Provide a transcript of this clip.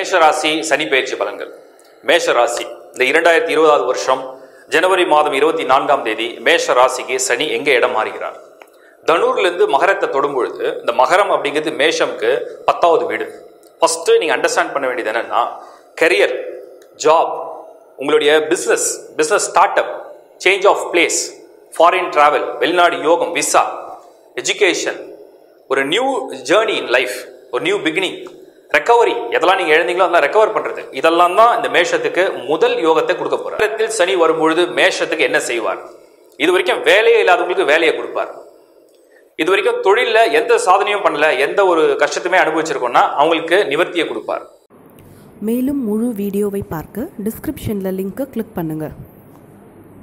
மேஷ ராசி சனி பயிற்சி பலன்கள் மேஷ ராசி இந்த இரண்டாயிரத்தி இருபதாவது வருஷம் ஜனவரி மாதம் இருபத்தி நான்காம் தேதி மேஷ ராசிக்கு சனி எங்க இடம் மாறுகிறார் தனூர்ல இருந்து மகரத்தை தொடும் பொழுது இந்த மகரம் அப்படிங்கிறது மேஷம்க்கு பத்தாவது வீடு ஃபர்ஸ்ட் நீங்க அண்டர்ஸ்டாண்ட் பண்ண வேண்டியது என்னன்னா கரியர் ஜாப் உங்களுடைய business business start up change of place foreign travel வெளிநாடு யோகம் விசா எஜுகேஷன் ஒரு நியூ ஜேர்னி இன் லைஃப் ஒரு நியூ பிகினிங் ரெக்கவரி எதெல்லாம் நீங்க எழுந்தீங்களோ அதெல்லாம் ரெக்கவர் பண்றது இதெல்லாம் தான் இந்த மேஷத்துக்கு முதல் யோகத்தை கொடுக்க போறார் நேரத்தில் சனி வரும்பொழுது மேஷத்துக்கு என்ன செய்வார் இது வரைக்கும் வேலையே இல்லாதவங்களுக்கு வேலையை கொடுப்பார் இது வரைக்கும் தொழில்ல எந்த சாதனையும் பண்ணல எந்த ஒரு கஷ்டத்தையுமே அனுபவிச்சிருக்கோம்னா அவங்களுக்கு நிவர்த்தியை கொடுப்பார் மேலும் முழு வீடியோவை பார்க்க டிஸ்கிரிப்ஷனில் லிங்க்கை கிளிக் பண்ணுங்கள்